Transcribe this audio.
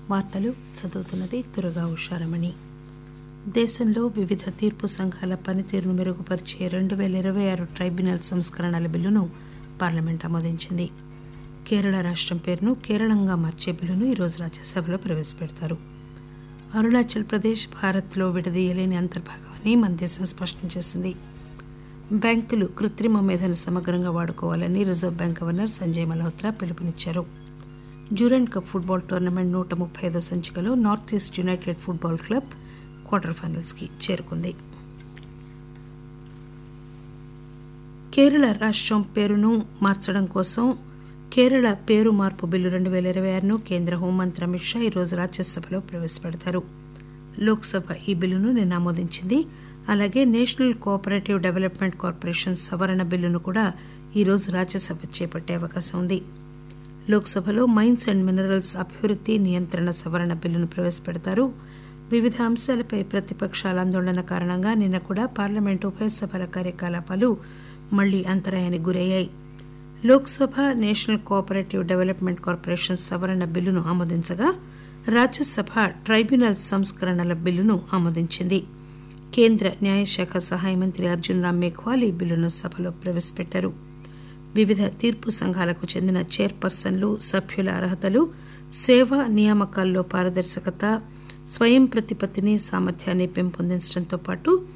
వార్తలు చదువుతున్నది దుర్గా ఉషారమణి దేశంలో వివిధ తీర్పు సంఘాల పనితీరును మెరుగుపరిచే రెండు పేల ఇరవై ఆరు ట్రైబ్యునల్ సంస్కరణల బిల్లును పార్లమెంట్ ఆమోదించింది కేరళ రాష్టం పేరును కేరళంగా మార్చే బిల్లును ఈరోజు రాజ్యసభలో ప్రవేశపెడతారు అరుణాచల్ ప్రదేశ్ భారత్లో విడదీయలేని అంతర్భాగమని మన దేశం స్పష్టం చేసింది బ్యాంకులు కృత్రిమ మేధను సమగ్రంగా వాడుకోవాలని Reserve Bank governor Sanjay Malhotra పిలుపునిచ్చారు డ్యూరెంట్ కప్ ఫుట్బాల్ టోర్నమెంట్ నూట ముప్పై ఐదో సంచికలో North East United football club quarter finals కి చేరుకుంది కేరళ రాష్టం పేరును మార్చడం కోసం కేరళ పేరు మార్పు బిల్లు రెండు పేల ఇరవై ఆరును కేంద్ర హోంమంత్రి అమిత్ షా ఈరోజు రాజ్యసభలో ప్రవేశపెడతారు లోక్సభ ఈ బిల్లును నిన్న ఆమోదించింది అలాగే నేషనల్ కోఆపరేటివ్ డెవలప్మెంట్ కార్పొరేషన్ సవరణ బిల్లును కూడా ఈరోజు రాజ్యసభ చేపట్టే అవకాశం ఉంది లోక్సభలో మైన్స్ అండ్ మినరల్స్ అభివృద్ది నియంత్రణ సవరణ బిల్లును ప్రవేశపెడతారు వివిధ అంశాలపై ప్రతిపక్షాల ఆందోళన కారణంగా నిన్న కూడా పార్లమెంటు ఉభయ సభల కార్యకలాపాలు మళ్లీ అంతరాయానికి గురయ్యాయి Lok Sabha national cooperative development corporation సవరణ బిల్లును ఆమోదించగా రాజ్యసభ ట్రైబ్యునల్ సంస్కరణల బిల్లును ఆమోదించింది కేంద్ర న్యాయశాఖ సహాయ మంత్రి అర్జున్ రామ్ మేఘ్వాల్ ఈ బిల్లును సభలో ప్రవేశపెట్టారు వివిధ తీర్పు సంఘాలకు చెందిన చైర్పర్సన్లు సభ్యుల అర్హతలు సేవా నియామకాల్లో పారదర్శకత స్వయం ప్రతిపత్తిని సామర్థ్యాన్ని పెంపొందించడంతో పాటు